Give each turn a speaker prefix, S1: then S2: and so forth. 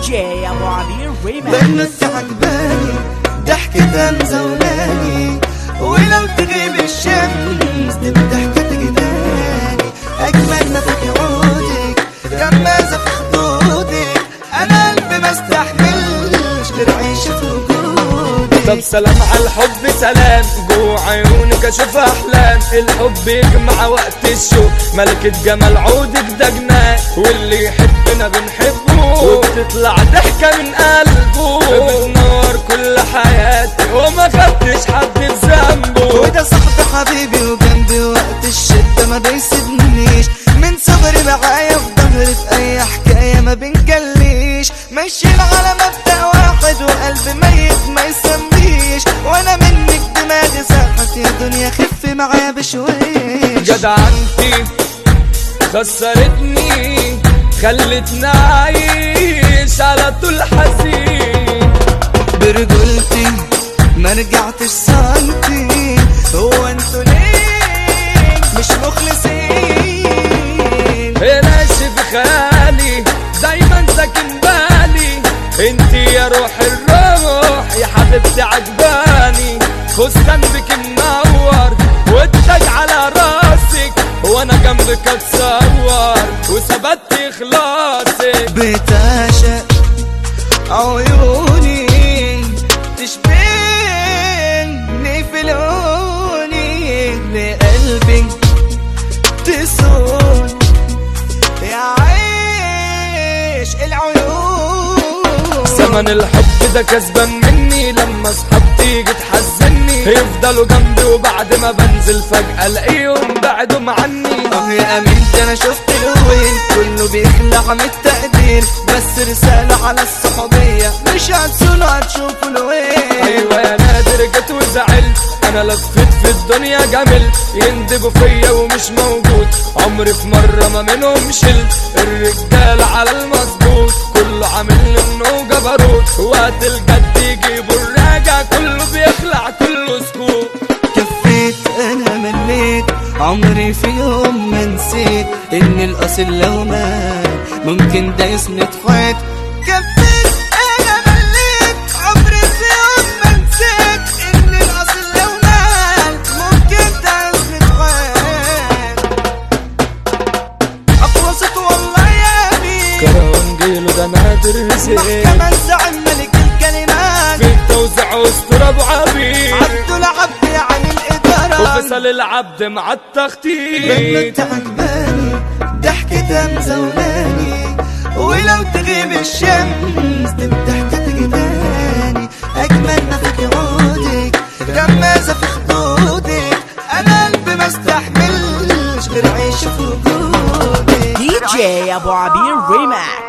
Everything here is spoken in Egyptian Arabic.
S1: جي ابو عبير ريماكس
S2: لانه انت عجباني ضحكة مزولاني ولو تغيب الشمس دي الضحكة تجداني اجمل ما فيك عودك غمازة في خدودك انا قلبي ما استحملش غير عيشة في وجودك
S3: طب سلام على الحب سلام جوه عيونك اشوف احلام الحب يجمع وقت الشوق ملكة جمال عودك ده جنان واللي يحبنا بنحبه وبتطلع ضحكة من قلبه بتنور كل حياتي وما خدتش حد في ذنبه
S2: وده صاحبي حبيبي وجنبي وقت الشدة ما بيسيبنيش من صغري معايا في ظهري في أي حكاية ما بنجليش ماشيين على مبدأ واحد وقلبي ميت ما يسميش وأنا منك دماغي ساحت يا دنيا خف معايا بشويش
S3: جدعنتي خسرتني خلتني عايش على طول حزين
S2: برجولتي ما رجعتش سنتي هو انتوا ليه مش مخلصين
S3: ماشي في خيالي دايما ساكن بالي انت يا روح الروح يا حبيبتي عجباني فستان بك منور والتاج على راسك وانا جنبك اتصور وثبت اخلاصك
S2: بتعشق عيوني تشبهني في لوني لقلبي تسون يعيش العيون
S3: زمن الحب ده كسبان مني لما اصحاب تيجي تحزني يفضلوا جنبي وبعد ما بنزل فجأة الاقيهم بعدهم عني
S2: اه يا امين ده انا شفت الوين كله بيخلع من التقدير بس رسالة على الصحوبية مش هتسولوا هتشوفوا الوين
S3: ايوه يا نادر جيت وزعلت انا لفيت في الدنيا جملت يندبوا فيا ومش موجود عمري في مره ما منهم شلت الرجال على المظبوط كله عامل لي انه جبروت وقت الجد يجيبوا الراجع كله بيخلع كله سكوت
S2: كفيت انا مليت عمري في يوم ما نسيت ان الاصل لو مات ممكن ده يسند حيط كفيت انا مليت عمري في يوم ما نسيت ان الاصل لو مات ممكن ده يسند حيط اقوى صوت والله يا امين
S3: كرهون جيله ده نادر زين
S2: محكمة الزعيم ملك الكلمات
S3: في التوزيع واسطوره ابو عبيد
S2: عبد العبد يعني الاداره
S3: وفصل العبد مع التخطيط
S2: بنت عجباني ضحكتها مزولاني ولو تغيب الشمس دي الضحكة تجداني أجمل ما فيك عودك غمازة في خدودك أنا قلبي ما استحملش غير عيش في وجودك
S1: دي جي ابو عبير ريماكس